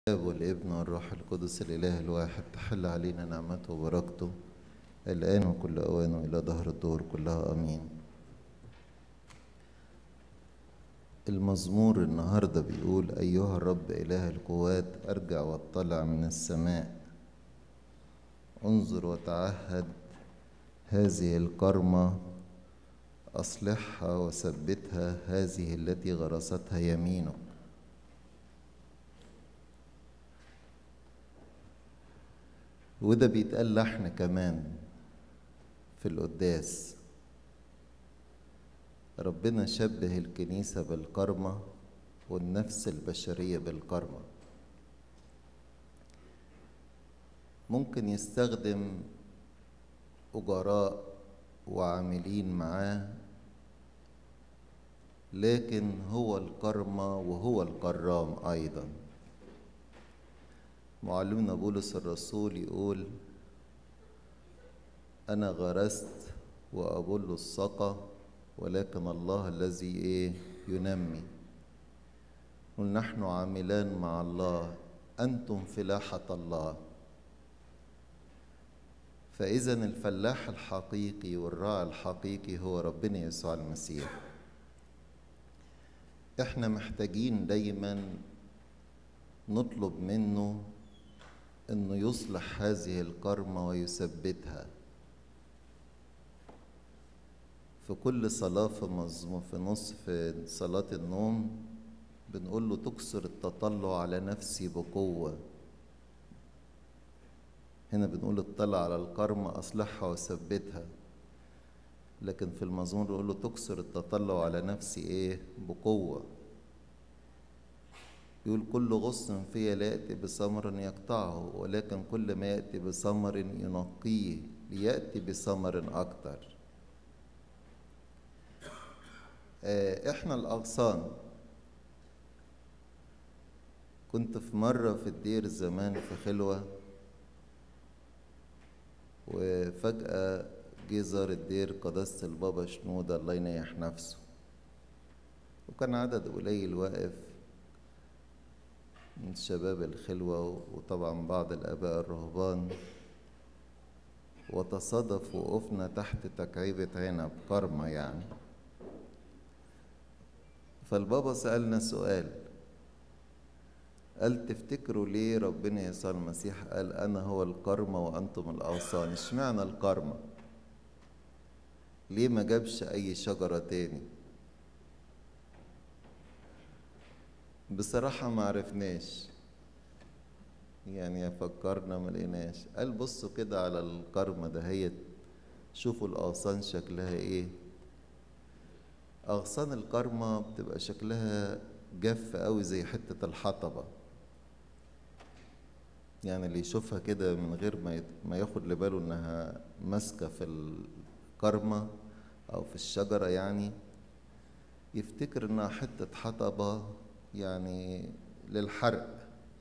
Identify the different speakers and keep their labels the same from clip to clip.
Speaker 1: الآب والابن والروح القدس الإله الواحد تحل علينا نعمته وبركته الآن وكل أوان وإلى ظهر الدور كلها آمين المزمور النهاردة بيقول أيها الرب إله القوات أرجع واطلع من السماء انظر وتعهد هذه الكرمة أصلحها وثبتها هذه التي غرستها يمينك وده بيتقال لحن كمان في القداس ربنا شبه الكنيسة بالكرمة والنفس البشرية بالكرمة ممكن يستخدم أجراء وعاملين معاه لكن هو الكرمة وهو الكرام أيضاً معلمنا بولس الرسول يقول أنا غرست وأبل السقى ولكن الله الذي إيه ينمي قل نحن عاملان مع الله أنتم فلاحة الله فإذا الفلاح الحقيقي والراعي الحقيقي هو ربنا يسوع المسيح احنا محتاجين دايما نطلب منه انه يصلح هذه الكرمة ويثبتها في كل صلاة في مزمور في نص في صلاة النوم بنقول له تكسر التطلع على نفسي بقوة هنا بنقول اطلع على الكرمة أصلحها وثبتها لكن في المزمور نقول له تكسر التطلع على نفسي ايه بقوة يقول كل غصن فيا لا يأتي بثمر يقطعه ولكن كل ما يأتي بثمر ينقيه ليأتي بثمر أكتر إحنا الأغصان كنت في مرة في الدير زمان في خلوة وفجأة جه زار الدير قداسة البابا شنودة الله ينيح نفسه وكان عدد قليل واقف من شباب الخلوة وطبعا بعض الآباء الرهبان وتصادف وقفنا تحت تكعيبة عنب كرمة يعني فالبابا سألنا سؤال قال تفتكروا ليه ربنا يسوع المسيح قال أنا هو الكرمة وأنتم الأغصان اشمعنى الكرمة ليه ما جابش أي شجرة تاني بصراحة ما عرفناش يعني فكرنا ما لقيناش قال بصوا كده على الكرمة دهيت شوفوا الأغصان شكلها ايه أغصان الكرمة بتبقى شكلها جف قوي زي حتة الحطبة يعني اللي يشوفها كده من غير ما ما ياخد لباله انها ماسكة في الكرمة أو في الشجرة يعني يفتكر انها حتة حطبة يعني للحرق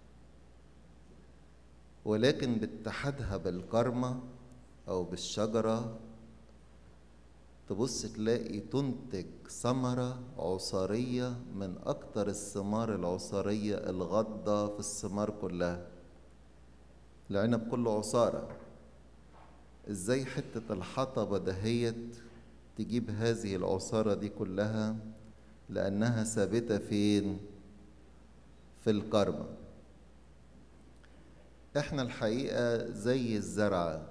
Speaker 1: ولكن باتحادها بالكرمة أو بالشجرة تبص تلاقي تنتج ثمرة عصارية من أكتر الثمار العصارية الغضة في الثمار كلها العنب كله عصارة ازاي حتة الحطبة دهيت تجيب هذه العصارة دي كلها لأنها ثابتة فين؟ في الكرمة احنا الحقيقة زي الزرعة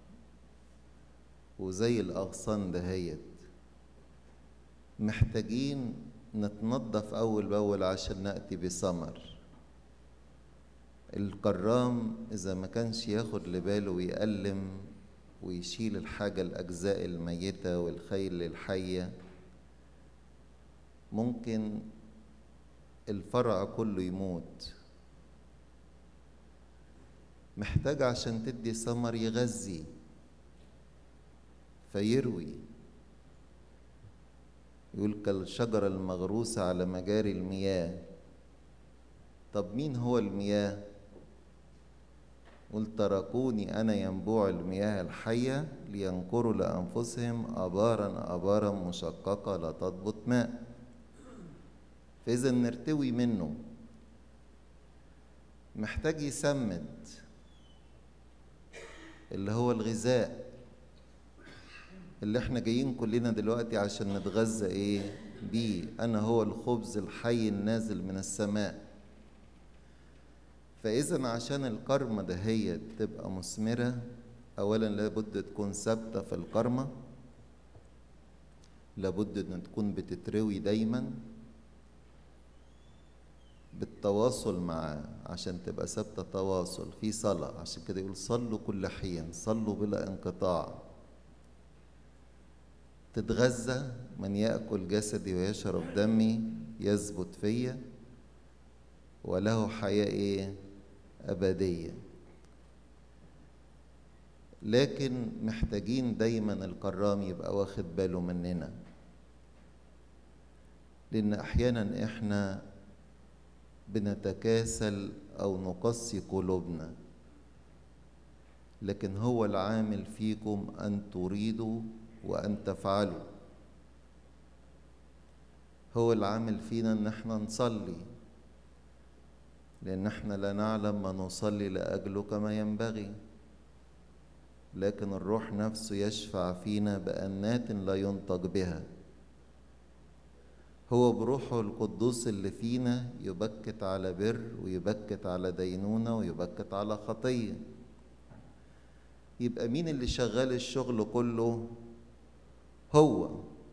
Speaker 1: وزي الأغصان دهيت محتاجين نتنظف أول بأول عشان نأتي بثمر الكرام إذا ما كانش ياخد لباله ويألم ويشيل الحاجة الأجزاء الميتة والخيل الحية ممكن الفرع كله يموت محتاج عشان تدي ثمر يغذي فيروي يقول كالشجرة المغروسة على مجاري المياه طب مين هو المياه قل تركوني أنا ينبوع المياه الحية لينقروا لأنفسهم أبارا أبارا مشققة لا تضبط ماء فإذا نرتوي منه محتاج يسمد اللي هو الغذاء اللي احنا جايين كلنا دلوقتي عشان نتغذى ايه بيه انا هو الخبز الحي النازل من السماء فاذا عشان الكرمة دهيت تبقى مثمرة اولا لابد تكون ثابتة في الكرمة لابد ان تكون بتتروي دايما بالتواصل معاه عشان تبقى ثابتة تواصل في صلاة عشان كده يقول صلوا كل حين صلوا بلا انقطاع تتغذى من يأكل جسدي ويشرب دمي يثبت فيا وله حياة إيه أبدية لكن محتاجين دايما الكرام يبقى واخد باله مننا لأن أحيانا إحنا بنتكاسل أو نقسي قلوبنا لكن هو العامل فيكم أن تريدوا وأن تفعلوا هو العامل فينا ان احنا نصلي لان احنا لا نعلم ما نصلي لاجله كما ينبغي لكن الروح نفسه يشفع فينا بانات لا ينطق بها هو بروحه القدوس اللي فينا يبكت على بر ويبكت على دينونه ويبكت على خطيه يبقى مين اللي شغال الشغل كله هو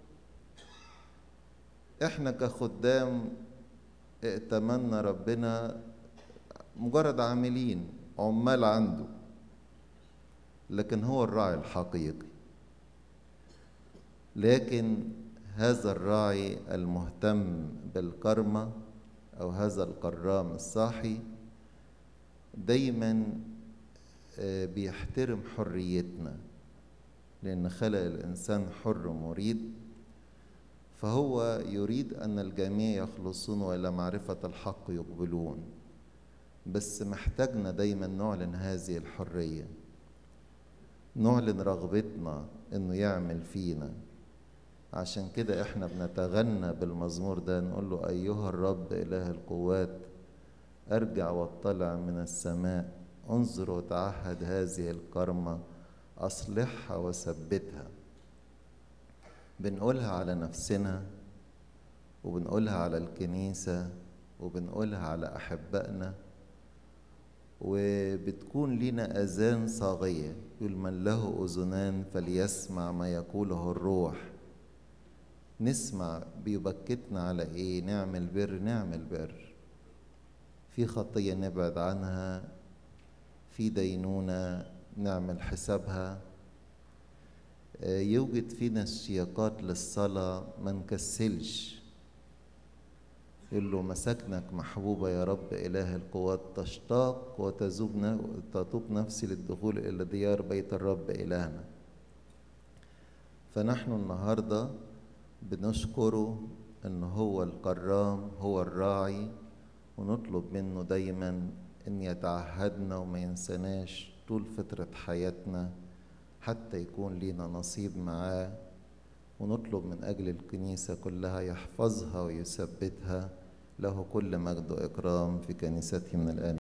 Speaker 1: احنا كخدام ائتمنا ربنا مجرد عاملين عمال عنده لكن هو الراعي الحقيقي لكن هذا الراعي المهتم بالكرمة أو هذا الكرام الصاحي دايما بيحترم حريتنا لأن خلق الإنسان حر مريد فهو يريد أن الجميع يخلصون وإلى معرفة الحق يقبلون بس محتاجنا دايما نعلن هذه الحرية نعلن رغبتنا إنه يعمل فينا عشان كده إحنا بنتغنى بالمزمور ده نقول له أيها الرب إله القوات أرجع واطلع من السماء انظر وتعهد هذه الكرمة أصلحها وثبتها بنقولها على نفسنا وبنقولها على الكنيسة وبنقولها على أحبائنا وبتكون لنا أذان صاغية يقول من له أذنان فليسمع ما يقوله الروح نسمع بيبكتنا على إيه نعمل بر نعمل بر في خطية نبعد عنها في دينونة نعمل حسابها يوجد فينا اشتياقات للصلاة ما نكسلش يقول له مساكنك محبوبة يا رب إله القوات تشتاق وتذوب تطوب نفسي للدخول إلى ديار بيت الرب إلهنا فنحن النهاردة بنشكره إن هو الكرام هو الراعي ونطلب منه دايما إن يتعهدنا وما ينسناش طول فترة حياتنا حتى يكون لينا نصيب معاه ونطلب من أجل الكنيسة كلها يحفظها ويثبتها له كل مجد وإكرام في كنيسته من الآن